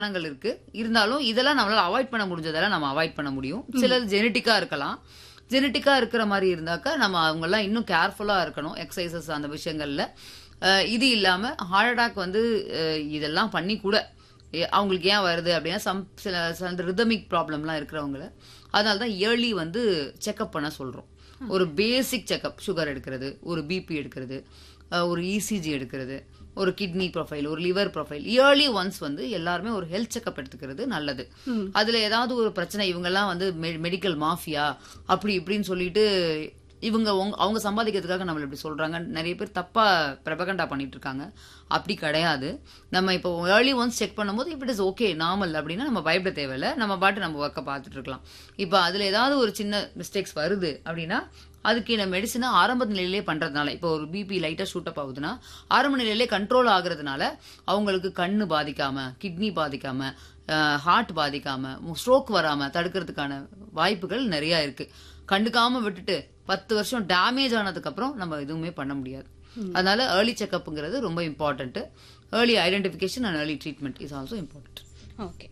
காரணங்கள் இருக்கு இருந்தாலும் இதெல்லாம் நம்மளால அவாய்ட் பண்ண முடிஞ்சதெல்லாம் நம்ம அவாய்ட் பண்ண முடியும் சிலது ஜெனட்டிக்கா இருக்கலாம் ஜெனட்டிக்கா இருக்கிற மாதிரி இருந்தாக்கா நம்ம அவங்கெல்லாம் இன்னும் கேர்ஃபுல்லா இருக்கணும் எக்ஸசைசஸ் அந்த விஷயங்கள்ல அஹ் இது இல்லாம ஹார்ட் அட்டாக் வந்து அஹ் இதெல்லாம் பண்ணி கூட ஏ- அவங்களுக்கு ஏன் வருது அப்படின்னா சம் சில அந்த ரிதமிக் ப்ராப்ளம்லாம் இருக்கிறவங்கள அதனால தான் இயர்லி வந்து செக்அப் பண்ண சொல்றோம் ஒரு பேசிக் செக்அப் சுகர் எடுக்கிறது ஒரு பிபி எடுக்கிறது அஹ் ஒரு இசிஜி எடுக்கிறது ஒரு கிட்னி ப்ரொஃபைல் ஒரு லிவர் ப்ரொஃபைல் இயர்லி ஒன்ஸ் வந்து எல்லாருமே ஒரு ஹெல்த் செக்அப் எடுத்துக்கிறது நல்லது அதுல ஏதாவது ஒரு பிரச்சனை இவங்கெல்லாம் வந்து மெடிக்கல் மாஃபியா அப்படி இப்படின்னு சொல்லிட்டு இவங்க உங்க- அவங்க சம்பாதிக்கிறதுக்காக நம்மள இப்படி சொல்றாங்க நிறைய பேர் தப்பா பிரபகண்டா பண்ணிட்டு இருக்காங்க அப்படி கிடையாது நம்ம இப்போ ஏர்லி ஒன்ஸ் செக் பண்ணும்போது இப்போ இட் இஸ் ஓகே நார்மல் அப்படின்னா நம்ம பயப்பட தேவையில்ல நம்ம பாட்டு நம்ம ஒர்க்கை பார்த்துட்டு இருக்கலாம் இப்போ அதுல ஏதாவது ஒரு சின்ன மிஸ்டேக்ஸ் வருது அப்படின்னா அதுக்கு இந்த மெடிசனை ஆரம்ப நிலையிலே பண்றதுனால இப்போ ஒரு பிபி லைட்டா ஷூட் அப் ஆகுதுன்னா ஆரம்ப நிலையிலே கண்ட்ரோல் ஆகுறதுனால அவங்களுக்கு கண்ணு பாதிக்காம கிட்னி பாதிக்காம ஹார்ட் பாதிக்காம ஸ்ட்ரோக் வராம தடுக்கிறதுக்கான வாய்ப்புகள் நிறைய இருக்கு கண்டுக்காம விட்டுட்டு பத்து வருஷம் டேமேஜ் ஆனதுக்கு அப்புறம் நம்ம எதுவுமே பண்ண முடியாது அதனால ஏர்லி செக்அப்ங்கிறது ரொம்ப important early identification and early treatment is also important okay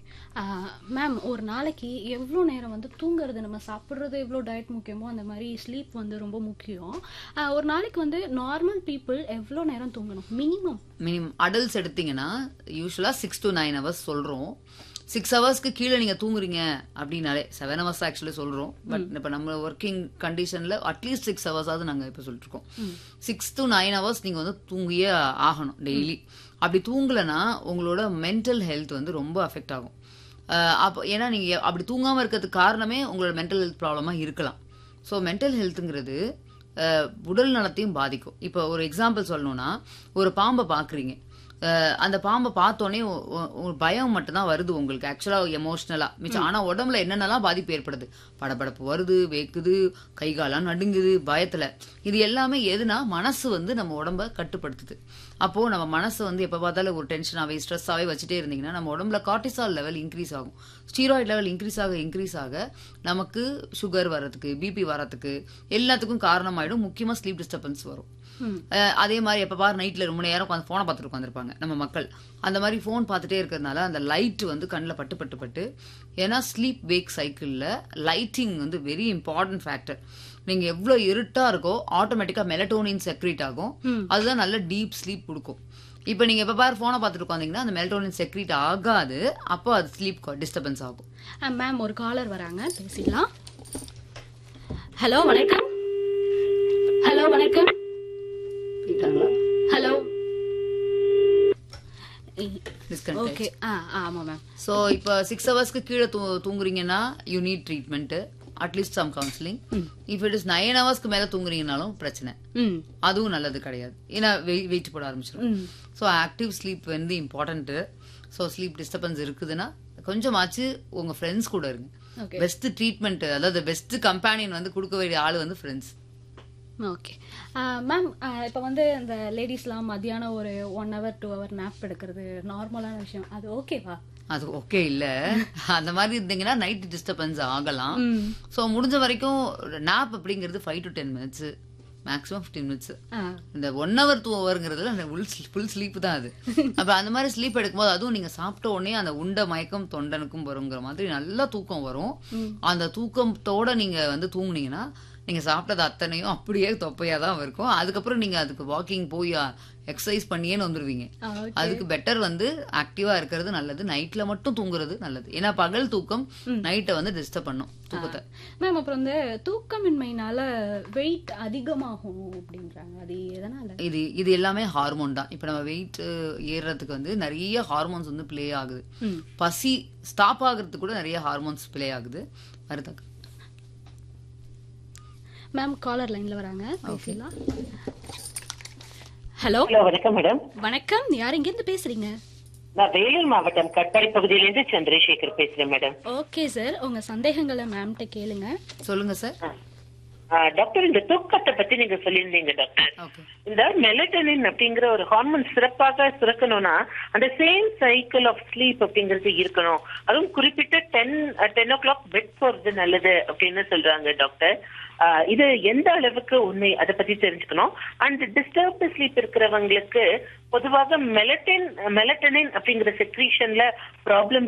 ma'am ஒரு நாளைக்கு எவ்வளோ நேரம் வந்து தூங்குறது நம்ம சாப்பிட்றது எவ்வளோ டயட் முக்கியமோ அந்த மாதிரி ஸ்லீப் வந்து ரொம்ப முக்கியம் ஆஹ் ஒரு நாளைக்கு வந்து நார்மல் பீப்புள் எவ்வளோ நேரம் தூங்கணும் மினிமம் மினிமம் அடல்ட்ஸ் எடுத்தீங்கன்னா யூஸ்வலா சிக்ஸ் டு நைன் ஹவர்ஸ் சொல்றோம் சிக்ஸ் ஹவர்ஸ்க்கு கீழே நீங்க தூங்குறீங்க அப்படின்னாலே செவன் ஹவர்ஸ் ஆக்சுவலி சொல்றோம் பட் இப்ப நம்ம ஒர்க்கிங் கண்டிஷன்ல அட்லீஸ்ட் சிக்ஸ் ஹவர்ஸாவது நாங்க இப்ப சொல்லிட்டு இருக்கோம் சிக்ஸ் டு நைன் ஹவர்ஸ் நீங்க வந்து தூங்கியே ஆகணும் டெய்லி அப்படி தூங்கலனா உங்களோட மென்டல் ஹெல்த் வந்து ரொம்ப அஃபெக்ட் ஆகும் அஹ் அப்போ ஏன்னா நீங்க அப்படி தூங்காம இருக்கிறதுக்கு காரணமே உங்களோட மென்டல் ஹெல்த் ப்ராப்ளமா இருக்கலாம் ஸோ மென்டல் ஹெல்த்துங்கிறது அஹ், உடல் நலத்தையும் பாதிக்கும் இப்போ ஒரு எக்ஸாம்பிள் சொல்லணும்னா ஒரு பாம்பை பார்க்குறீங்க அந்த பாம்பை பார்த்தோன்னே ஒ- ஒ- ஒரு பயம் மட்டும்தான் வருது உங்களுக்கு ஆக்சுவலா எமோஷ்னலா மிச்சம் ஆனா உடம்புல என்னென்னலாம் பாதிப்பு ஏற்படுது படபடப்பு வருது வேக்குது கை காலாம் நடுங்குது பயத்துல இது எல்லாமே எதுனா மனசு வந்து நம்ம உடம்ப கட்டுப்படுத்துது அப்போ நம்ம மனசு வந்து எப்ப பார்த்தாலும் ஒரு டென்ஷனாவே ஸ்ட்ரெஸ்ஸாவே வச்சுட்டே இருந்தீங்கன்னா நம்ம உடம்புல கார்டிசால் லெவல் இன்க்ரீஸ் ஆகும் ஸ்டீராய்டு லெவல் இன்க்ரீஸ் ஆக இன்க்ரீஸ் ஆக நமக்கு சுகர் வரதுக்கு பிபி வரதுக்கு எல்லாத்துக்கும் காரணமாயிடும் முக்கியமா ஸ்லீப் டிஸ்டர்பன்ஸ் வரும் அஹ் அதே மாதிரி எப்ப பாரு நைட்ல ரொம்ப நேரம் உட்காந்து போனை பார்த்துட்டு உட்காந்துருப்பாங்க நம்ம மக்கள் அந்த மாதிரி ஃபோன் பார்த்துட்டே இருக்கிறதுனால அந்த லைட் வந்து கண்ணில் பட்டு பட்டு பட்டு ஏன்னா ஸ்லீப் வேக் சைக்கிளில் லைட்டிங் வந்து வெரி இம்பார்ட்டன்ட் ஃபேக்டர் நீங்க எவ்வளவு இருட்டா இருக்கோ ஆட்டோமேட்டிக்கா மெலட்டோனின் செக்ரீட் ஆகும் அதுதான் நல்ல டீப் ஸ்லீப் கொடுக்கும் இப்போ நீங்க எப்ப பாரு போனை பார்த்துட்டு உட்காந்தீங்கன்னா அந்த மெலட்டோனின் செக்ரீட் ஆகாது அப்போ அது ஸ்லீப் டிஸ்டர்பன்ஸ் ஆகும் மேம் ஒரு காலர் வராங்க பேசிடலாம் ஹலோ வணக்கம் ஹலோ வணக்கம் ஹலோ டிஸ்கனெக்ட் ஓகே ஆ ஆமா மேம் ஸோ இப்போ சிக்ஸ் ஹவர்ஸ்க்கு கீழே தூ தூங்குறீங்கன்னா you need treatment at least some counselling if it is nine ஹவர்ஸ்க்கு மேல தூங்குறீங்கனாலும் பிரச்சனை ம் அதுவும் நல்லது கிடையாது ஏன்னா வெயிட் போட ஆரம்பிச்சிடும் ஸோ ஆக்டிவ் ஸ்லீப் வந்து இம்பார்ட்டன்ட் ஸோ ஸ்லீப் டிஸ்டர்பன்ஸ் இருக்குதுன்னா கொஞ்சமாச்சு உங்க ஃப்ரெண்ட்ஸ் கூட இருங்க ஓகே பெஸ்ட் ட்ரீட்மெண்ட் அதாவது பெஸ்ட் கம்பெனியன் வந்து கொடுக்க வேண்டிய ஆள் வந்து ஃப்ரெண்ட்ஸ் ஓகே மேம் இப்போ வந்து இந்த லேடிஸ்லாம் மத்தியானம் ஒரு one hour two hour nap எடுக்கிறது நார்மலான விஷயம் அது ஓகேவா அது ஓகே இல்ல அந்த மாதிரி இருந்தீங்கன்னா நைட் டிஸ்டர்பன்ஸ் ஆகலாம் ஸோ முடிஞ்ச வரைக்கும் நாப் அப்படிங்கிறது five to ten minutes maximum fifteen minutes ஆ இந்த ஒன் ஹவர் டூ ஹவருங்கிறதுல ஃபுல் ஸ்லீப் தான் அது அப்ப அந்த மாதிரி ஸ்லீப் எடுக்கும்போது அதுவும் நீங்க சாப்பிட்ட உடனே அந்த உண்ட மயக்கம் தொண்டனுக்கும் வருங்கிற மாதிரி நல்லா தூக்கம் வரும் அந்த தூக்கத்தோட நீங்க வந்து தூங்குனீங்கன்னா நீங்க சாப்பிட்டது அத்தனையும் அப்படியே தொப்பையா தான் இருக்கும் அதுக்கப்புறம் நீங்க அதுக்கு வாக்கிங் போய் எக்ஸசைஸ் பண்ணியே வந்துருவீங்க ஓகே அதுக்கு பெட்டர் வந்து ஆக்டிவா இருக்கிறது நல்லது நைட்ல மட்டும் தூங்குறது நல்லது ஏன்னா பகல் தூக்கம் நைட்டை வந்து டிஸ்டர்ப் பண்ணும் தூக்கத்தை மேம் அப்புறம் இந்த தூக்கமின்மையினால வெயிட் அதிகமாகும் அப்படின்றாங்க அது எதனால இது இது எல்லாமே ஹார்மோன் தான் இப்போ நம்ம வெயிட் ஏறுறதுக்கு வந்து நிறைய ஹார்மோன்ஸ் வந்து ப்ளே ஆகுது ம். பசி ஸ்டாப் ஆகுறதுக்கு கூட நிறைய ஹார்மோன்ஸ் ப்ளே ஆகுது வருதாக்கு மேம் காலர் லைன்ல வராங்க பேசலாம் ஹலோ ஹலோ வணக்கம் மேடம் வணக்கம் யார் இருந்து பேசுறீங்க நான் வேலூர் மாவட்டம் கட்பாடி பகுதியிலிருந்து சந்திரசேகர் பேசுறேன் மேடம் ஓகே சார் உங்க சந்தேகங்களை மேம்கிட்ட கேளுங்க சொல்லுங்க சார் டாக்டர் இந்த தூக்கத்தை பத்தி நீங்க சொல்லியிருந்தீங்க டாக்டர் ஓகே இந்த மெலட்டனின் அப்படிங்கிற ஒரு ஹார்மோன் சிறப்பாக சுரக்கணும்னா அந்த சேம் சைக்கிள் ஆஃப் ஸ்லீப் அப்படிங்கிறது இருக்கணும் அதுவும் குறிப்பிட்ட ten ten o'clock bed போறது நல்லது அப்படின்னு சொல்றாங்க டாக்டர் ஆஹ் இது எந்த அளவுக்கு உண்மை அதை பத்தி தெரிஞ்சுக்கணும் அண்ட் டிஸ்டர்ப்டு ஸ்லீப் இருக்கிறவங்களுக்கு பொதுவாக மெலட்டின் மெலட்டனின் அப்படிங்கிற செக்ரீஷன்ல ப்ராப்ளம்